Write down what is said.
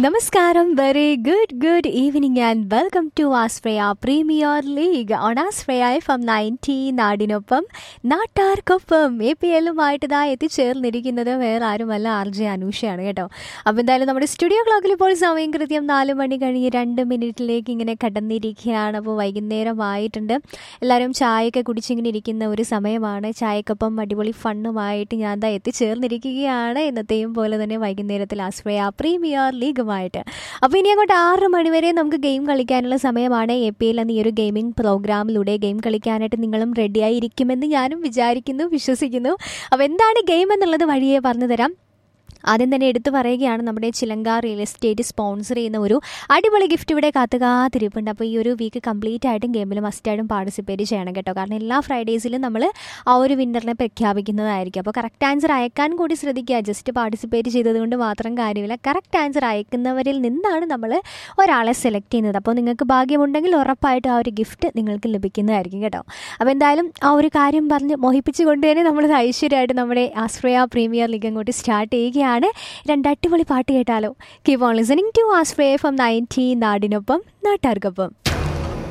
നമസ്കാരം very good good evening and welcome to Asfraya premier league on Asfraya F M ninety നാടിനൊപ്പം നാട്ടാർക്കൊപ്പം A P എല്ലുമായിട്ട് ഇതാ എത്തിച്ചേർന്നിരിക്കുന്നത് വേറെ ആരുമല്ല ആർ ജെ അനൂഷയാണ് കേട്ടോ അപ്പോൾ എന്തായാലും നമ്മുടെ സ്റ്റുഡിയോ ക്ലോക്കിൽ ഇപ്പോൾ സമയം കൃത്യം നാല് മണി കഴിഞ്ഞ് രണ്ട് മിനിറ്റിലേക്ക് ഇങ്ങനെ കടന്നിരിക്കുകയാണ് അപ്പോൾ വൈകുന്നേരമായിട്ടുണ്ട് എല്ലാവരും ചായയൊക്കെ കുടിച്ചിങ്ങനെ ഇരിക്കുന്ന ഒരു സമയമാണ് ചായക്കൊപ്പം അടിപൊളി ഫണ്ണുമായിട്ട് ഞാൻ ദാ എത്തിച്ചേർന്നിരിക്കുകയാണ് എന്നത്തെയും പോലെ തന്നെ വൈകുന്നേരത്തിൽ ആസ്ഫ്രയ പ്രീമിയർ ലീഗുമായിട്ട് അപ്പോൾ ഇനി അങ്ങോട്ട് ആറ് മണിവരെ നമുക്ക് ഗെയിം കളിക്കാനുള്ള സമയമാണ് എ പി എൽ എന്ന ഈ ഒരു ഗെയിമിംഗ് പ്രോഗ്രാമിലൂടെ ഗെയിം കളിക്കാനായിട്ട് നിങ്ങളും റെഡിയായിരിക്കുമെന്ന് ഞാനും വിചാരിക്കുന്നു വിശ്വസിക്കുന്നു അപ്പോൾ എന്താണ് ഗെയിം എന്നുള്ളത് വഴിയെ പറഞ്ഞു തരാം ആദ്യം തന്നെ എടുത്തു പറയുകയാണ് നമ്മുടെ ചിലങ്ക റിയൽ എസ്റ്റേറ്റ് സ്പോൺസർ ചെയ്യുന്ന ഒരു അടിപൊളി ഗിഫ്റ്റ് ഇവിടെ കാത്തു കാത്തിരിപ്പുണ്ട് അപ്പോൾ ഈ ഒരു വീക്ക് കംപ്ലീറ്റ് ആയിട്ടും ഗെയിമിൽ മസ്റ്റായിട്ടും പാർട്ടിസിപ്പേറ്റ് ചെയ്യണം കേട്ടോ കാരണം എല്ലാ ഫ്രൈഡേസിലും നമ്മൾ ആ ഒരു വിന്നറിനെ പ്രഖ്യാപിക്കുന്നതായിരിക്കും അപ്പോൾ കറക്റ്റ് ആൻസർ അയക്കാൻ കൂടി ശ്രദ്ധിക്കുക ജസ്റ്റ് പാർട്ടിസിപ്പേറ്റ് ചെയ്തതുകൊണ്ട് മാത്രം കാര്യമില്ല കറക്റ്റ് ആൻസർ അയക്കുന്നവരിൽ നിന്നാണ് നമ്മൾ ഒരാളെ സെലക്ട് ചെയ്യുന്നത് അപ്പോൾ നിങ്ങൾക്ക് ഭാഗ്യമുണ്ടെങ്കിൽ ഉറപ്പായിട്ടും ആ ഒരു ഗിഫ്റ്റ് നിങ്ങൾക്ക് ലഭിക്കുന്നതായിരിക്കും കേട്ടോ അപ്പോൾ എന്തായാലും ആ ഒരു കാര്യം പറഞ്ഞ് മോഹിപ്പിച്ചുകൊണ്ട് തന്നെ നമ്മൾ ഐശ്വര്യമായിട്ട് നമ്മുടെ ആസ്ട്രേയ പ്രീമിയർ ലീഗ് അങ്ങോട്ട് സ്റ്റാർട്ട് ചെയ്യുകയാണ് രണ്ട് അടിപൊളി പാട്ട് കേട്ടാലോ keep on listening to Astraya from ninety നാടിനൊപ്പം നാട്ടാർക്കൊപ്പം